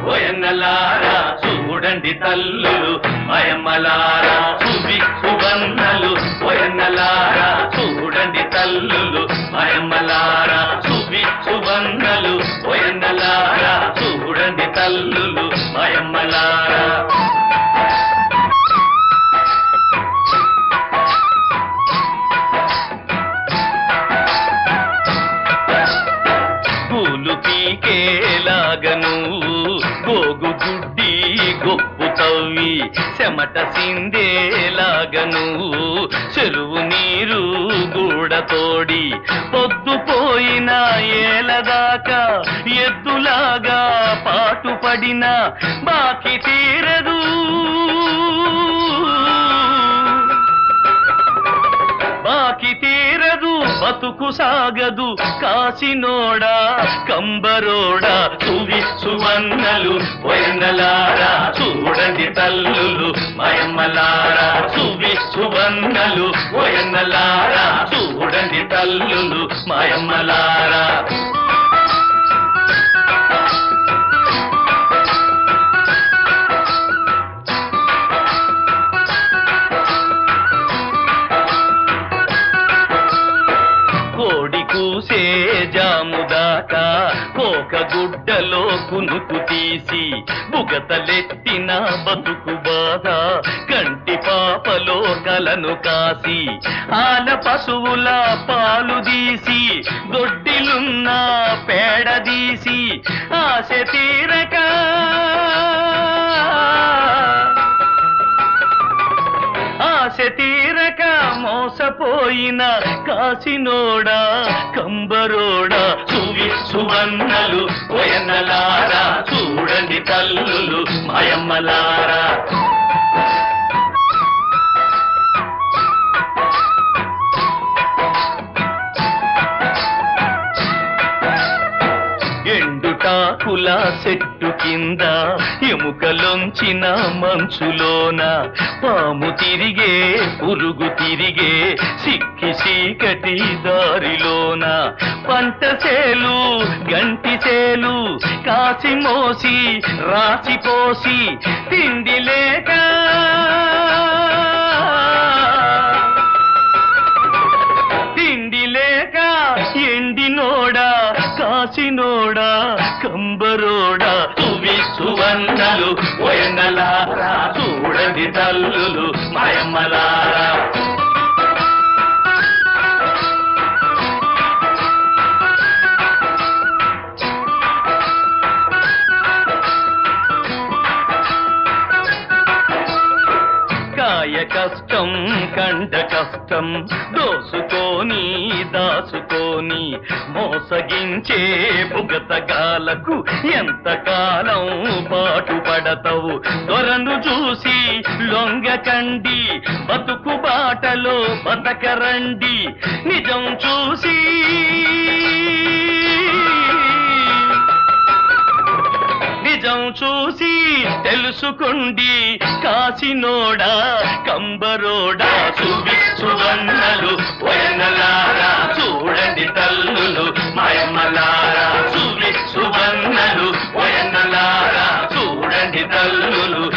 ఓయన్నలారా చూడండి తల్లులు మాయమ్మలారా సువి సువన్నలు ఓయన్నలారా చూడండి తల్లులు మాయమ్మలారా సువి సువన్నలు ఓయన్నలారా చూడండి తల్లులు మాయమ్మలారా పూలు పీకేలాగను గోగు గుడ్డి గొప్పు తవ్వి చెమట సిందేలాగను చెరువు నీరు గూడతోడి పొద్దుపోయిన ఏలదాకా ఎద్దులాగా పాటుపడిన బాకి తీరదు బాకి తీరదు బతుకు సాగదు కాసినోడా కంబరోడా సువి సువన్నలు పోయినలారా చూడండి తల్లులు మయమ్మలారా సువి సువన్నలు పోయినలారా చూడండి తల్లులు మయమ్మలారా కోడి కూసే జాము దాకా కోక గుడ్డలో కునుకు తీసి బుగతలెత్తిన బతుకు బాధ కంటి పాపలో కలను కాసి ఆల పశువుల పాలు తీసి దొడ్డిలున్న పేడ తీసి ఆశ తీరక ఆశ తీరక మోసపోయిన కాసినోడా కంబరోడా సువి సువన్నలు పోయన్నలారా చూడండి తల్లులు మాయమ్మలారా ఎండుటాకుల చెట్టు కింద ఎముకలొంచిన మంచులోన పాము తిరిగే పురుగు తిరిగే సిక్కి చీకటి దారిలోన పంట చేలు గంటి చేలు కాసి మోసి రాసిపోసి తిండి లేక తిండి లేక ఎండినోడా కాసినోడా కంబరోడా సువి సువన్నలు పోయన్నలారా చూడండి తల్లులు మాయమ్మలారా కాయ కష్టం కండ కష్టం దోసుకొని దాచుకొని మోసగించే బుగతగాలకు ఎంతకాలం పాటు పడతావు దొరను చూసి లొంగకండి బతుకు బాటలో బతకరండి నిజం చూసి నిజం చూసి తెలుసుకోండి కాసినోడా కంబరోడా సువి సువన్నలు వయనలారా చూడండి తల్లులు మాయమ్మలారా సువి సువన్నలు వయనలారా చూడండి తల్లులు